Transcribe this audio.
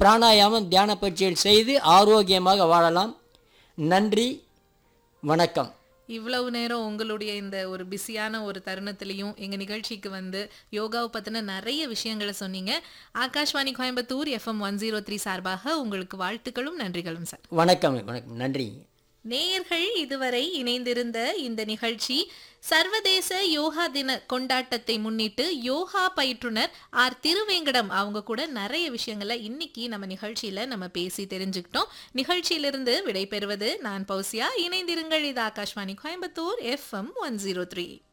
பிராணாயாமம் தியான பயிற்சிகள் செய்து ஆரோக்கியமாக வாழலாம் நன்றி வணக்கம் இவ்வளவு நேரம் உங்களுடைய இந்த ஒரு பிஸியான ஒரு தருணத்திலையும் எங்க நிகழ்ச்சிக்கு வந்து யோகாவை பத்தின நிறைய விஷயங்களை சொன்னீங்க Akashvani Coimbatore FM one zero three சார்பாக உங்களுக்கு வாழ்த்துக்களும் நன்றிகளும் சார் வணக்கம் வணக்கம் நன்றி நேயர்கள் இதுவரை இணைந்திருந்த இந்த நிகழ்ச்சி சர்வதேச யோகா தின கொண்டாட்டத்தை முன்னிட்டு யோகா பயிற்றுனர் ஆர் திருவேங்கடம் அவங்க கூட நிறைய விஷயங்களை இன்னைக்கு நம்ம நிகழ்ச்சியில நம்ம பேசி தெரிஞ்சுக்கிட்டோம் நிகழ்ச்சியிலிருந்து விடைபெறுவது நான் பௌசியா இணைந்திருங்கள் இது Akashvani Coimbatore FM one zero three